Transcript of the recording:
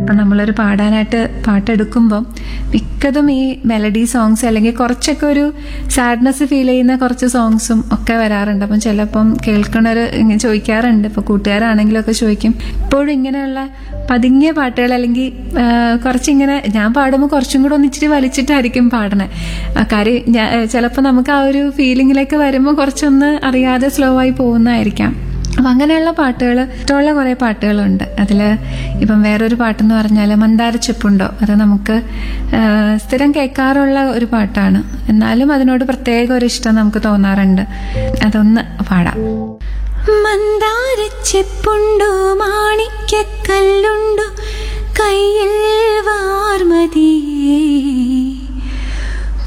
ഇപ്പം നമ്മളൊരു പാടാനായിട്ട് പാട്ടെടുക്കുമ്പം മിക്കതും ഈ മെലഡി സോങ്സ് അല്ലെങ്കിൽ കുറച്ചൊക്കെ ഒരു സാഡ്നെസ് ഫീൽ ചെയ്യുന്ന കുറച്ച് സോങ്സും ഒക്കെ വരാറുണ്ട് അപ്പം ചിലപ്പം കേൾക്കണവർ ഇങ്ങനെ ചോദിക്കാറുണ്ട് ഇപ്പോൾ കൂട്ടുകാരാണെങ്കിലും ഒക്കെ ചോദിക്കും ഇപ്പോഴും ഇങ്ങനെയുള്ള പതുങ്ങിയ പാട്ടുകൾ അല്ലെങ്കിൽ ആ, കുറച്ചിങ്ങനെ ഞാൻ പാടുമ്പോൾ കുറച്ചും കൂടെ ഒന്ന് ഇച്ചിരി വലിച്ചിട്ടായിരിക്കും പാടണേ ആ, കാര്യം ഞാൻ ചിലപ്പോൾ നമുക്ക് ആ ഒരു ഫീലിങ്ങിലേക്ക് വരുമ്പോൾ കുറച്ചൊന്ന് അറിയാതെ സ്ലോ ആയി പോകുന്നതായിരിക്കാം അപ്പം അങ്ങനെയുള്ള പാട്ടുകൾ ഇഷ്ടമുള്ള കുറേ പാട്ടുകളുണ്ട് അതിൽ ഇപ്പം വേറൊരു പാട്ടെന്ന് പറഞ്ഞാൽ മന്ദാരച്ചെപ്പുണ്ടോ അത് നമുക്ക് ആ, സ്ഥിരം കേൾക്കാറുള്ള ഒരു പാട്ടാണ് എന്നാലും അതിനോട് പ്രത്യേക ഒരു ഇഷ്ടം നമുക്ക് തോന്നാറുണ്ട് അതൊന്ന് പാടാം മന്ദാരച്ചെപ്പുണ്ടോ മാണിക്യക്കല്ലുണ്ടോ കയ്യിൽ വാർമതിയേ